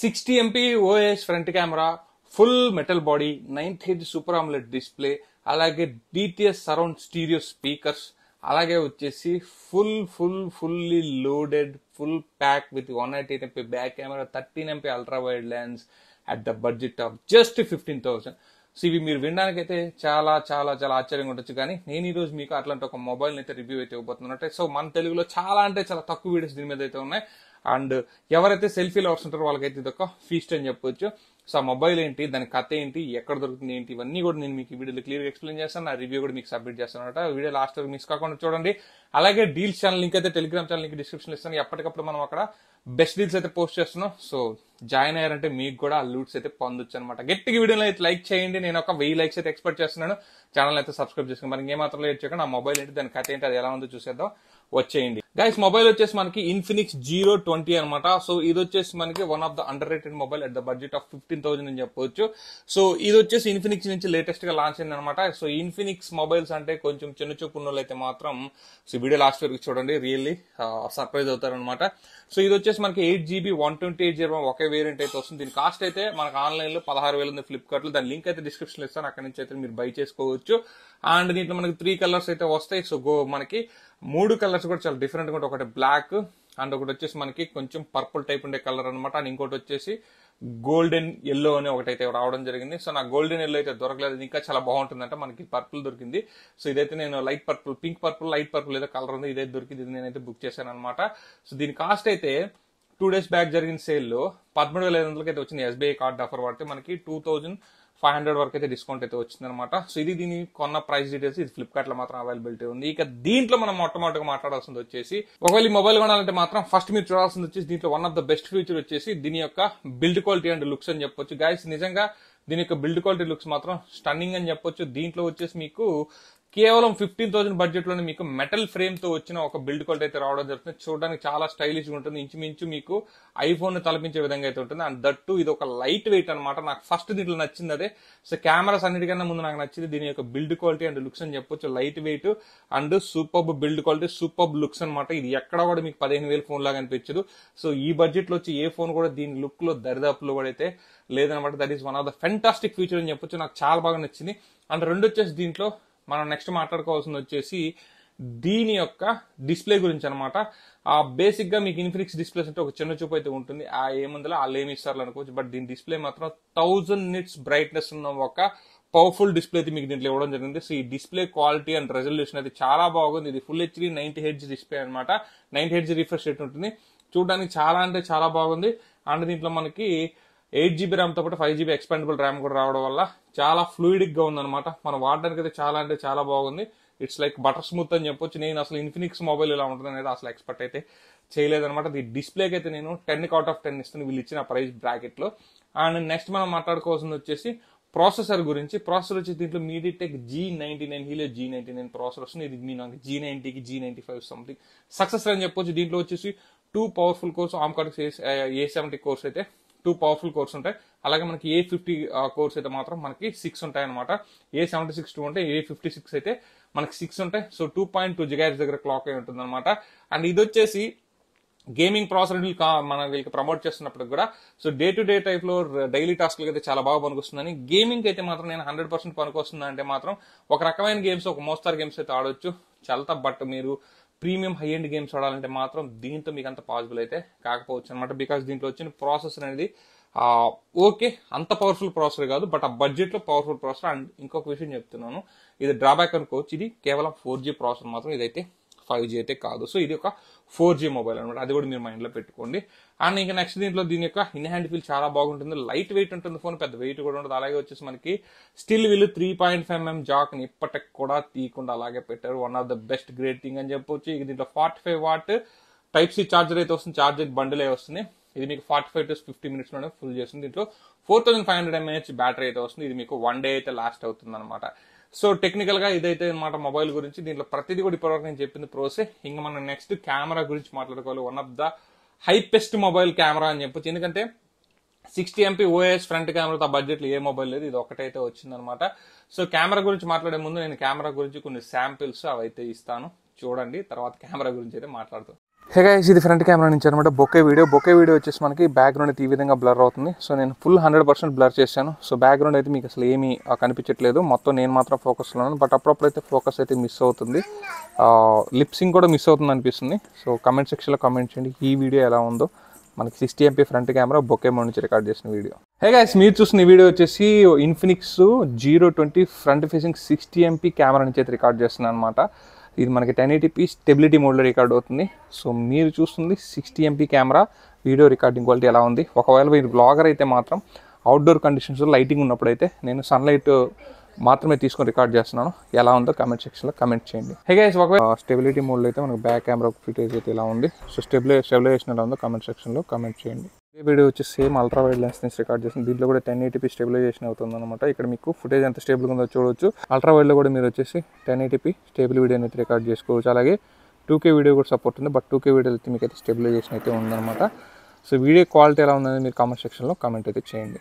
sixty MP OS front camera full metal body nine H super AMOLED display అలాగే DTS surround stereo speakers అలాగే వచ్చేసి full full fully loaded full pack with one eight eight MP back camera thirteen MP ultra wide lens at the budget of just fifteen thousand so ఇవి మీరు వినడానికైతే చాలా చాలా చాలా ఆశ్చర్యంగా ఉండొచ్చు కానీ నేను ఈ రోజు మీకు అట్లాంటి ఒక మొబైల్ అయితే రివ్యూ అయితే ఇవ్వబోతున్నట్టే సో మన తెలుగులో చాలా అంటే చాలా తక్కువ వీడియోస్ దీని మీద అయితే ఉన్నాయి అండ్ ఎవరైతే సెల్ఫీ లవర్స్ ఉంటారో వాళ్ళకైతే ఇది ఒక ఫీస్ట్ అని చెప్పొచ్చు సో ఆ మొబైల్ ఏంటి దాని కథ ఏంటి ఎక్కడ దొరుకుతుంది ఏంటి ఇవన్నీ కూడా నేను మీకు ఈ వీడియోలో క్లియర్గా ఎక్స్ప్లెయిన్ చేస్తాను నా రివ్యూ కూడా మీకు సబ్మిట్ చేస్తాను అనమాట వీడియో లాస్ట్ వరకు మిస్ కాకుండా చూడండి అలాగే డీల్స్ ఛానల్ లింక్ అయితే టెలిగ్రామ్ ఛానల్ లింక్ డిస్క్రిప్షన్ ఇస్తాను ఎప్పటికప్పుడు మనం అక్కడ బెస్ట్ డీల్స్ అయితే పోస్ట్ చేస్తున్నాం సో జాయిన్ అయ్యారంటే మీకు కూడా ఆ లూట్స్ అయితే పొందొచ్చు అనమాట గట్టిగా వీడియోలో అయితే లైక్ చేయండి నేను ఒక వెయ్యి లైక్స్ అయితే ఎక్స్పెక్ట్ చేస్తున్నాను ఛానల్ అయితే సబ్స్క్రైబ్ చేసుకుని మరి ఇంకేమాత్రం లేట్ చేయకుండా ఆ మొబైల్ ఏంటి దాని కథ ఏంటి అది ఎలా ఉందో చూసేద్దాం వచ్చేయండి గైస్ మొబైల్ వచ్చేసి మనకి ఇన్ఫినిక్స్ జీరో ట్వంటీ అనమాట సో ఇది వచ్చేసి మనకి one of the underrated mobile at the budget of fifteen thousand అని చెప్పొచ్చు సో ఇది వచ్చేసి ఇన్ఫినిక్స్ నుంచి లేటెస్ట్ గా లాంచ్ అయింది అనమాట సో ఇన్ఫినిక్స్ మొబైల్స్ అంటే కొంచెం చిన్న చూపు ఉన్న అయితే మాత్రం సో వీడియో లాస్ట్ వరకు చూడండి రియల్లీ సర్ప్రైజ్ అవుతారనమాట సో ఇది వచ్చేసి మనకి eight GB one twenty eight zero ఒకే వేరియంట్ అయితే వస్తుంది దీని కాస్ట్ అయితే మనకి ఆన్లైన్ లో పదహారు వేలు ఉంది ఫ్లిప్కార్ట్ లో దాని లింక్ అయితే డిస్క్రిప్షన్ ఇస్తాను అక్కడ నుంచి అయితే మీరు బై చేసుకోవచ్చు అండ్ దీంట్లో మనకి త్రీ కలర్స్ అయితే వస్తాయి సో గో మనకి మూడు కలర్స్ కూడా చాలా డిఫరెంట్ గా ఉంటాయి ఒకటి బ్లాక్ అండ్ ఒకటి వచ్చేసి మనకి కొంచెం పర్పుల్ టైప్ ఉండే కలర్ అనమాట అండ్ ఇంకోటి వచ్చేసి గోల్డెన్ ఎల్లో అని ఒకటైతే రావడం జరిగింది సో నాకు గోల్డెన్ ఎల్లో అయితే దొరకలేదు ఇది ఇంకా చాలా బాగుంటుందంట మనకి పర్పుల్ దొరికింది సో ఇదైతే నేను light purple pink purple light purple ఏదో కలర్ ఉంది ఇదైతే దొరికింది ఇది నేనైతే బుక్ చేశాను అనమాట సో దీని కాస్ట్ అయితే టూ డేస్ బ్యాక్ జరిగిన సేల్లో పదమూడు వేల ఐదు వందలకి అయితే వచ్చింది ఎస్బీఐ కార్డ్ ఆఫర్ పడితే మనకి టూ థౌజండ్ ఫైవ్ హండ్రెడ్ వరకు అయితే డిస్కౌంట్ అయితే వచ్చింది అనమాట సో ఇది దీని కొన్న ప్రైస్ డీటెయిల్స్ ఇది ఫ్లిప్కార్ట్ లో మాత్రం అవైలబిలిటీ ఉంది ఇక దీంట్లో మనం మొట్టమొదటిగా మాట్లాడాల్సింది వచ్చేసి ఒకవేళ ఈ మొబైల్ కొనాలంటే మాత్రం ఫస్ట్ మీరు చూడాల్సింది వచ్చేసి దీంట్లో one of the best feature వచ్చేసి దీని యొక్క బిల్డ్ క్వాలిటీ అండ్ లుక్స్ అని చెప్పొచ్చు గాయస్ నిజంగా దీని యొక్క బిల్డ్ క్వాలిటీ లుక్స్ మాత్రం స్టన్నింగ్ అని చెప్పొచ్చు దీంట్లో వచ్చేసి మీకు కేవలం ఫిఫ్టీన్ థౌసండ్ బడ్జెట్ లోనే మీకు మెటల్ ఫ్రేమ్ తో వచ్చిన ఒక బిల్డ్ క్వాలిటీ అయితే రావడం జరుగుతుంది చూడడానికి చాలా స్టైలిష్ గా ఉంటుంది ఇంచుమించు మీకు ఐఫోన్ తలపించే విధంగా అయితే ఉంటుంది అండ్ దట్టు ఇది ఒక లైట్ వెయిట్ అనమాట నాకు ఫస్ట్ దీంట్లో నచ్చింది అదే సో కెమెరాస్ అన్నిటికన్నా ముందు నాకు నచ్చింది దీని యొక్క బిల్డ్ క్వాలిటీ అండ్ లుక్స్ అని చెప్పొచ్చు light weight and super build quality super looks అనమాట ఇది ఎక్కడ కూడా మీకు పదిహేను వేల ఫోన్ లాగా అనిపించదు సో ఈ బడ్జెట్ లో వచ్చి ఏ ఫోన్ కూడా దీని లుక్ లో దరిదాపులో కూడా అయితే లేదనమాట that is one of the fantastic feature అని చెప్పొచ్చు నాకు చాలా బాగా నచ్చింది అండ్ రెండు వచ్చేసి దీంట్లో మనం నెక్స్ట్ మాట్లాడుకోవాల్సింది వచ్చేసి దీని యొక్క డిస్ప్లే గురించి అనమాట ఆ బేసిక్ గా మీకు ఇన్ఫినిక్స్ డిస్ప్లేస్ అంటే ఒక చిన్న చూపు అయితే ఉంటుంది ఆ ఏముందో వాళ్ళు ఏమి ఇస్తారు అనుకోవచ్చు బట్ దీని డిస్ప్లే మాత్రం థౌజండ్ నిట్స్ బ్రైట్నెస్ ఉన్న ఒక పవర్ఫుల్ డిస్ప్లే అయితే మీకు దీంట్లో ఇవ్వడం జరిగింది సో ఈ డిస్ప్లే క్వాలిటీ అండ్ రెజల్యూషన్ అయితే చాలా బాగుంది ఇది full HD ninety hertz display అనమాట నైన్టీ హెడ్జ్ రిఫ్రెష్ రేట్ ఉంటుంది చూడడానికి చాలా అంటే చాలా బాగుంది అండ్ దీంట్లో మనకి ఎయిట్ జీబీ ర్యామ్తో పాటు ఫైవ్ జీబీ ఎక్స్పాండబుల్ ర్యామ్ కూడా రావడం వల్ల చాలా ఫ్లూయిడిక్ గా ఉందన్నమాట మనం వాడడానికి అయితే చాలా అంటే చాలా బాగుంది ఇట్స్ లైక్ బటర్ స్మూత్ అని చెప్పొచ్చు నేను అసలు ఇన్ఫినిక్స్ మొబైల్ ఇలా ఉంటుంది అనేది అసలు ఎక్స్పెక్ట్ అయితే చేయలేదన్నమాట ఈ డిస్ప్లేకి అయితే నేను టెన్ అవుట్ ఆఫ్ టెన్ ఇస్తాను వీళ్ళు ఇచ్చిన ప్రైస్ బ్రాకెట్ లో అండ్ నెక్స్ట్ మనం మాట్లాడుకోవాల్సింది వచ్చేసి ప్రాసెసర్ గురించి ప్రాసెసర్ వచ్చి దీంట్లో MediaTek G ninety nine Helio G ninety nine processor వస్తుంది ఇది మీ నాకు జీ నైన్టీకి G ninety five something success అని చెప్పొచ్చు దీంట్లో వచ్చేసి two powerful cores ARM Cortex A seventy cores అయితే టూ పవర్ఫుల్ కోర్స్ ఉంటాయి అలాగే మనకి ఏ ఫిఫ్టీ కోర్స్ అయితే మాత్రం మనకి సిక్స్ ఉంటాయి అనమాట ఏ సెవెంటీ సిక్స్ టూ ఉంటే ఏ ఫిఫ్టీ సిక్స్ అయితే మనకి సిక్స్ ఉంటాయి so two point two gigahertz దగ్గర క్లాక్ అయి ఉంటుంది అనమాట అండ్ ఇది వచ్చేసి గేమింగ్ ప్రాసెసర్ మన వీళ్ళకి ప్రమోట్ చేస్తున్నప్పుడు కూడా so day to day type లో డైలీ టాస్క్ అయితే చాలా బాగా పనికొస్తుందని గేమింగ్ అయితే మాత్రం నేను హండ్రెడ్ పర్సెంట్ పనికొస్తుంది అంటే మాత్రం ఒక రకమైన గేమ్స్ ఒక మోస్తార్ గేమ్స్ అయితే ఆడొచ్చు చల్తా బట్ మీరు ప్రీమియం హై ఎండ్ గేమ్స్ ఆడాలంటే మాత్రం దీంతో మీకు అంత పాసిబుల్ అయితే కాకపోవచ్చు అనమాట బికాస్ దీంట్లో వచ్చిన ప్రాసెసర్ అనేది ఓకే అంత పవర్ఫుల్ ప్రాసెసర్ కాదు బట్ ఆ బడ్జెట్ లో పవర్ఫుల్ ప్రాసెసర్ అండ్ ఇంకొక విషయం చెప్తున్నాను ఇది డ్రాబ్యాక్ అనుకోవచ్చు ఇది కేవలం ఫోర్ జీ ప్రాసెసర్ మాత్రం ఇదైతే ఫైవ్ జీ అయితే కాదు సో ఇది ఒక ఫోర్ జీ మొబైల్ అనమాట అది కూడా మీరు మైండ్ లో పెట్టుకోండి అండ్ ఇంకా నెక్స్ట్ దీంట్లో దీని యొక్క ఇన్ హ్యాండ్ ఫీల్ చాలా బాగుంటుంది లైట్ వెయిట్ ఉంటుంది ఫోన్ పెద్ద వెయిట్ కూడా ఉంటుంది అలాగే వచ్చేసి మనకి స్టిల్ వీళ్ళు three point five mm jack ని ఇప్పటికి కూడా తీయకుండా అలాగే పెట్టారు one of the best great thing అని చెప్పొచ్చు ఇక దీంట్లో forty five watt type C charger అయితే వస్తుంది చార్జర్ బండిల్ వస్తుంది ఇది మీకు forty five to fifty minutes లోనే ఫుల్ చేస్తుంది దీంట్లో four thousand five hundred mAh battery అయితే వస్తుంది ఇది మీకు వన్ డే అయితే లాస్ట్ అవుతుంది అనమాట సో టెక్నికల్ గా ఇదైతే అనమాట మొబైల్ గురించి దీంట్లో ప్రతిదీ కూడా ఇప్పటివరకు నేను చెప్పింది ప్రోసే ఇంకా మనం నెక్స్ట్ కెమెరా గురించి మాట్లాడుకోవాలి one of the hypest mobile camera అని చెప్పొచ్చు ఎందుకంటే సిక్స్టీ ఎంపీ ఓఎస్ ఫ్రంట్ కెమెరాతో బడ్జెట్ లో ఏ మొబైల్ లేదు ఇది ఒకటైతే వచ్చిందనమాట సో కెమెరా గురించి మాట్లాడే ముందు నేను కెమెరా గురించి కొన్ని శాంపిల్స్ అవైతే ఇస్తాను చూడండి తర్వాత కెమెరా గురించి అయితే మాట్లాడుతాను హే గైస్ ఇది ఫ్రంట్ కెమెరా నుంచి అనమాట బొకే వీడియో బొకే వీడియో వచ్చేసి మనకి బ్యాక్గ్రౌండ్ అయితే ఈ విధంగా బ్లర్ అవుతుంది సో నేను ఫుల్ హండ్రెడ్ పర్సెంట్ బ్లర్ చేశాను సో బ్యాక్గ్రౌండ్ అయితే మీకు అసలు ఏమీ ఆ, కనిపించట్లేదు మొత్తం నేను మాత్రం ఫోకస్లో ఉన్నాను బట్ అప్పుడప్పుడు అయితే ఫోకస్ అయితే మిస్ అవుతుంది లిప్సింగ్ కూడా మిస్ అవుతుంది అనిపిస్తుంది సో కమెంట్ సెక్షన్లో కమెంట్ చేయండి ఈ వీడియో ఎలా ఉందో మనకి sixty MP front camera bokeh mode నుంచి రికార్డ్ చేసిన వీడియో హే గైస్ మీరు చూస్తున్న ఈ వీడియో వచ్చేసి Infinix zero twenty front facing sixty MP camera నుంచి అయితే రికార్డ్ చేస్తున్నాను అనమాట ఇది మనకి టెన్ ఎయిటీపీ స్టెబిలిటీ మోడ్లో రికార్డ్ అవుతుంది సో మీరు చూస్తుంది sixty MP camera video recording quality ఎలా ఉంది ఒకవేళ మీరు బ్లాగర్ అయితే మాత్రం అవుట్డోర్ కండిషన్స్ లైటింగ్ ఉన్నప్పుడు అయితే నేను సన్లైట్ మాత్రమే తీసుకొని రికార్డ్ చేస్తున్నాను ఎలా ఉందో కమెంట్ సెక్షన్లో కమెంట్ చేయండి హే గైస్ ఒకవేళ స్టెబిలిటీ మోడ్లో అయితే మనకు బ్యాక్ కెమెరా ఫుటేజ్ అయితే ఎలా ఉంది సో స్టెబిలై స్టెబిలైజేషన్ ఎలా ఉందో కమెంట్ సెక్షన్లో కమెంట్ చేయండి ఈ వీడియో వచ్చి సేమ్ అల్ట్రా వైడ్ లెన్స్ నుంచి రికార్డ్ చేసింది దీంట్లో కూడా టెన్ ఎయిటీపీ స్టెబిలైజేషన్ అవుతుంది అనమాట ఇక్కడ మీకు ఫుటేజ్ ఎంత స్టేబుల్గా ఉందో చూడవచ్చు అల్ట్రా వైడ్లో కూడా మీరు వచ్చేసి టెన్ ఎయిటీపీ స్టేబుల్ వీడియో అయితే రికార్డ్ చేసుకోవచ్చు అలాగే టూ కే వీడియో కూడా సపోర్ట్ ఉంది బట్ టూ కే వీడియో అయితే మీకు అయితే స్టెబిలైజేషన్ అయితే ఉందన్నమాట సో వీడియో క్వాలిటీ ఎలా ఉందని మీరు కామెంట్ సెక్షన్లో కామెంట్ అయితే చేయండి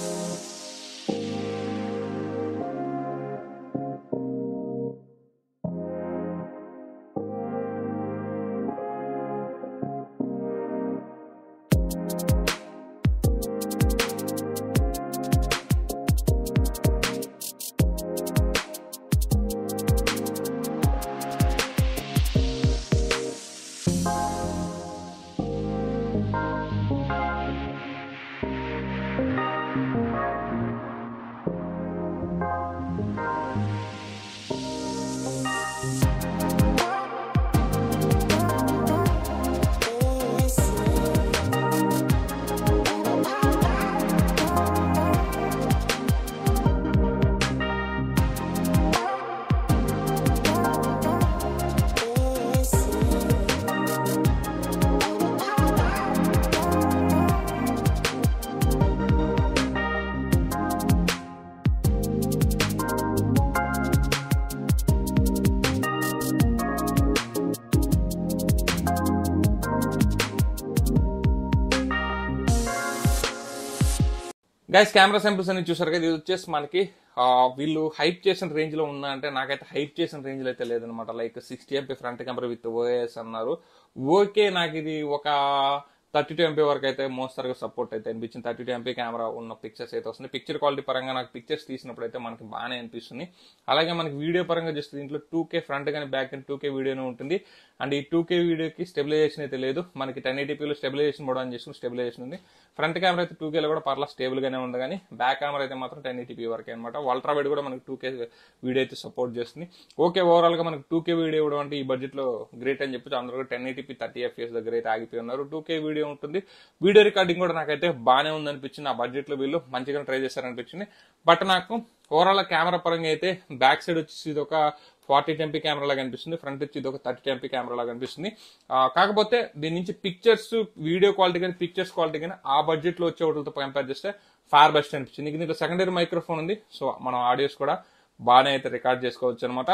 గైస్ కెమెరా శాంపిల్స్ అని చూసారు కదా ఇది వచ్చేసి మనకి ఆ, వీళ్ళు హైప్ చేసిన రేంజ్ లో ఉందా అంటే నాకైతే హైప్ చేసిన రేంజ్ లో అయితే లేదనమాట like sixty MP front camera with OS అన్నారు ఓకే నాకు ఇది ఒక థర్టీ టూ ఎంపీ వరకు అయితే మోస్తరుగా సపోర్ట్ అయితే అనిపించింది థర్టీ టూ ఎంపీ కెమెరా ఉన్న పిక్చర్స్ అయితే వస్తుంది పిక్చర్ క్వాలిటీ పరంగా నాకు పిక్చర్స్ తీసినప్పుడు అయితే మనకి బాగానే అనిపిస్తుంది అలాగే మనకి వీడియో పరంగా జస్ట్ దీంట్లో టూ కే ఫ్రంట్ కానీ బ్యాక్ కానీ టూ కే వీడియోనే ఉంటుంది అండ్ ఈ టూ కే వీడియోకి స్టెబిలైజేషన్ అయితే లేదు మనకి టెన్ ఎయిటీపీలో స్టెబిలైజేషన్ మోడ్ అని చేసుకుని స్టెబిలైజేషన్ ఉంది ఫ్రంట్ కెమెరా అయితే టూ కేలో కూడా పర్లా స్టేబుల్ గానే ఉంది కానీ బ్యాక్ కెమెరా అయితే మాత్రం టెన్ ఎయిటీపీ వరకే అనమాట అల్ట్రా వైడ్ కూడా మనకి టూ కే వీడియో అయితే సపోర్ట్ చేస్తుంది ఓకే ఓవరాల్ గా మనకి టూ కే వీడియో ఇవ్వడం అంటే ఈ బడ్జెట్ లో గ్రేట్ అని చెప్పొచ్చు అందరూ కూడా టెన్ ఎయిటీపీ థర్టీ ఎఫ్ఎస్ దగ్గర అయితే ఆగిపోయి ఉన్నారు టూ కే వీడియో ఉంటుంది వీడియో రికార్డింగ్ కూడా నాకైతే బాగానే ఉంది అనిపించింది ఆ బడ్జెట్ లో వీళ్ళు మంచిగా ట్రై చేశారనిపించింది బట్ నాకు ఓవరాల్ కెమెరా పరంగా అయితే బ్యాక్ సైడ్ వచ్చేసి ఇది ఒక ఫార్టీ టెంపీ కెమెరా లాగా అనిపిస్తుంది ఫ్రంట్ వచ్చి ఇది ఒక థర్టీ టెంపీ కెమెరా లాగా అనిపిస్తుంది ఆ, కాకపోతే దీని నుంచి పిక్చర్స్ వీడియో క్వాలిటీ కానీ పిక్చర్స్ క్వాలిటీ కానీ ఆ బడ్జెట్ లో వచ్చే వాటితో కంపేర్ చేస్తే ఫార్ బెస్ట్ అనిపించింది ఇంక దీంట్లో సెకండరీ మైక్రోఫోన్ ఉంది సో మనం ఆడియోస్ కూడా బాగానే అయితే రికార్డ్ చేసుకోవచ్చు అనమాట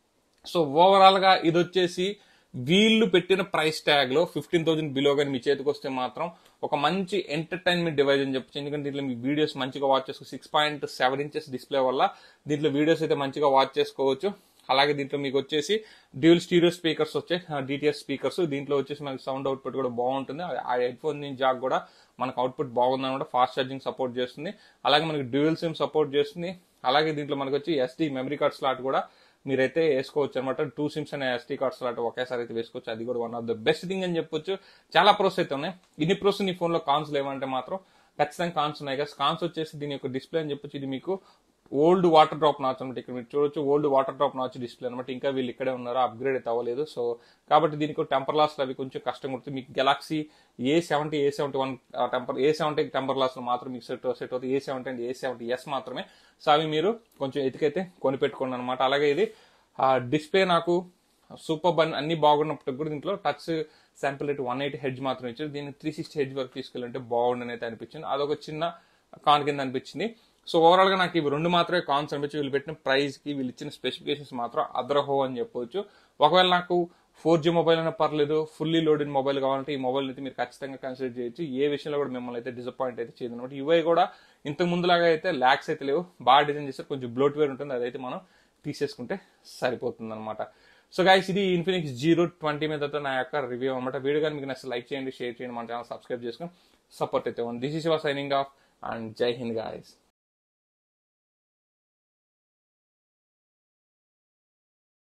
సో ఓవరాల్ గా ఇది వచ్చేసి వీళ్ళు పెట్టిన ప్రైస్ ట్యాగ్ లో ఫిఫ్టీన్ థౌసండ్ బిలో కానీ మీ చేతికి వస్తే మాత్రం ఒక మంచి ఎంటర్టైన్మెంట్ డివైజ్ అని చెప్పొచ్చు ఎందుకంటే దీంట్లో మీ వీడియోస్ మంచిగా వాచ్ చేసుకో six point seven inches display వల్ల దీంట్లో వీడియోస్ అయితే మంచిగా వాచ్ చేసుకోవచ్చు అలాగే దీంట్లో మీకు వచ్చేసి డ్యూల్ స్టీరియో స్పీకర్స్ వచ్చాయి డిటిఎస్ స్పీకర్స్ దీంట్లో వచ్చేసి మనకి సౌండ్ అవుట్పుట్ కూడా బాగుంటుంది ఆ హెడ్ ఫోన్ జాక్ కూడా మనకు అవుట్పుట్ బాగుంది అనమాట ఫాస్ట్ ఛార్జింగ్ సపోర్ట్ చేస్తుంది అలాగే మనకి డ్యూయల్ సిమ్ సపోర్ట్ చేస్తుంది అలాగే దీంట్లో మనకి వచ్చి ఎస్డి మెమరీ కార్డ్ స్లాట్ కూడా మీరైతే వేసుకోవచ్చు అనమాట టూ సిమ్స్ అనే ఎస్టీ కార్డ్ స్లాట్ ఒకేసారి అయితే వేసుకోవచ్చు అది కూడా one of the best thing అని చెప్పొచ్చు చాలా ప్రోస్ అయితే ఉన్నాయి ఇన్ని ప్రోస్ నీ ఫోన్ లో కాన్స్ లేవంటే మాత్రం ఖచ్చితంగా కాన్స్ ఉన్నాయి కదా కాన్స్ వచ్చేసి దీని యొక్క డిస్ప్లే అని చెప్పొచ్చు ఇది మీకు ఓల్డ్ వాటర్ డ్రాప్ నాచ్ అనమాట ఇక్కడ మీరు చూడొచ్చు old water drop notch display అనమాట ఇంకా వీళ్ళు ఇక్కడే ఉన్నారు అప్గ్రేడ్ అయితే అవ్వలేదు సో కాబట్టి దీనికి టెంపర్ లాస్ అవి కొంచెం కష్టం కొడుతుంది మీకు Galaxy A seventy A seventy one temper A seventy temper glass మాత్రం మీకు సెట్ సెట్ అవుతుంది A seventy and A seventy S మాత్రమే సో అవి మీరు కొంచెం ఎతికైతే కొనిపెట్టుకోండి అనమాట అలాగే ఇది డిస్ప్లే నాకు సూపర్ బన్ అన్ని బాగున్నప్పటికి కూడా దీంట్లో touch sample rate one eighty hertz మాత్రం ఇచ్చారు దీన్ని త్రీ సిక్స్టీ హెడ్జ్ వరకు తీసుకెళ్ళంటే బాగుండని అయితే అనిపించింది అదొక చిన్న కాన్ కింద అనిపించింది సో ఓవరాల్ గా నాకు ఇవి రెండు మాత్రమే కాన్స్ అనిపించి వీళ్ళు పెట్టిన ప్రైస్ కి వీళ్ళు ఇచ్చిన స్పెసిఫికేషన్స్ మాత్రం అదరహో అని చెప్పొచ్చు ఒకవేళ నాకు ఫోర్ జీ మొబైల్ అయినా పర్లేదు ఫుల్లీ లోడెడ్ మొబైల్ కావాలంటే ఈ మొబైల్ అయితే మీరు ఖచ్చితంగా కన్సిడర్ చేయొచ్చు ఏ విషయంలో కూడా మిమ్మల్ని అయితే డిసప్పాయింట్ అయితే చేయదు అనమాట ఇవే కూడా ఇంతకు ముందులాగా అయితే ల్యాక్స్ అయితే లేవు బాగా డిజైన్ చేస్తే కొంచెం బ్లోట్ వేర్ ఉంటుంది అదైతే మనం తీసేసుకుంటే సరిపోతుంది అనమాట సో గైస్ ఇది ఇన్ఫినిక్స్ జీరో ట్వంటీ మీద నా యొక్క రివ్యూ అనమాట వీడియో కానీ మీకు నచ్చితే లైక్ చేయండి షేర్ చేయండి మన ఛానల్ సబ్స్క్రైబ్ చేసుకొని సపోర్ట్ అయితే ఉంది this is your signing off and జై హింద్ గాయస్